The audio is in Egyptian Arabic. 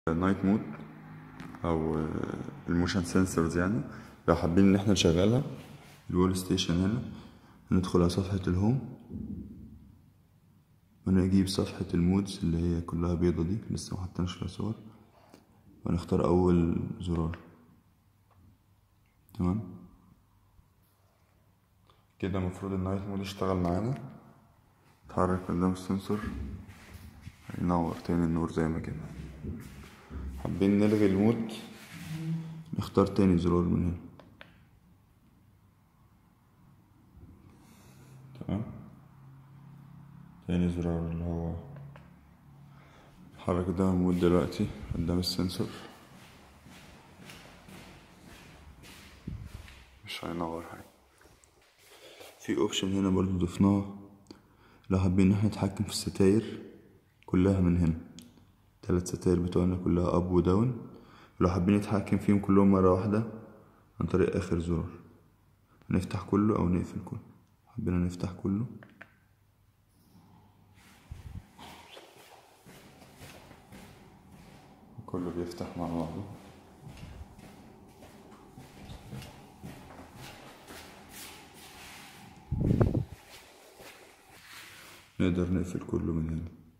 النايت مود او الموشن سنسورز يعني لو حابين ان احنا نشغلها الوول ستيشن هنا ندخل على صفحة الهوم ونجيب صفحة المودز اللي هي كلها بيضة دي لسه محطناش فيها صور ونختار اول زرار تمام كده المفروض النايت مود يشتغل معانا اتحرك قدام السنسور هينور تاني النور زي ما كده حابين نلغي المود نختار تاني زرار من هنا تمام تاني زرار اللي هو حرك قدام المود دلوقتي قدام السنسور مش هينور حاجة في اوبشن هنا برضو ضفناه لو حابين ان احنا نتحكم في الستاير كلها من هنا تلات ستاير بتوعنا كلها اب وداون لو حابين نتحكم فيهم كلهم مرة واحدة عن طريق اخر زرار نفتح كله او نقفل كله حبينا نفتح كله كله بيفتح مع بعضه نقدر نقفل كله من هنا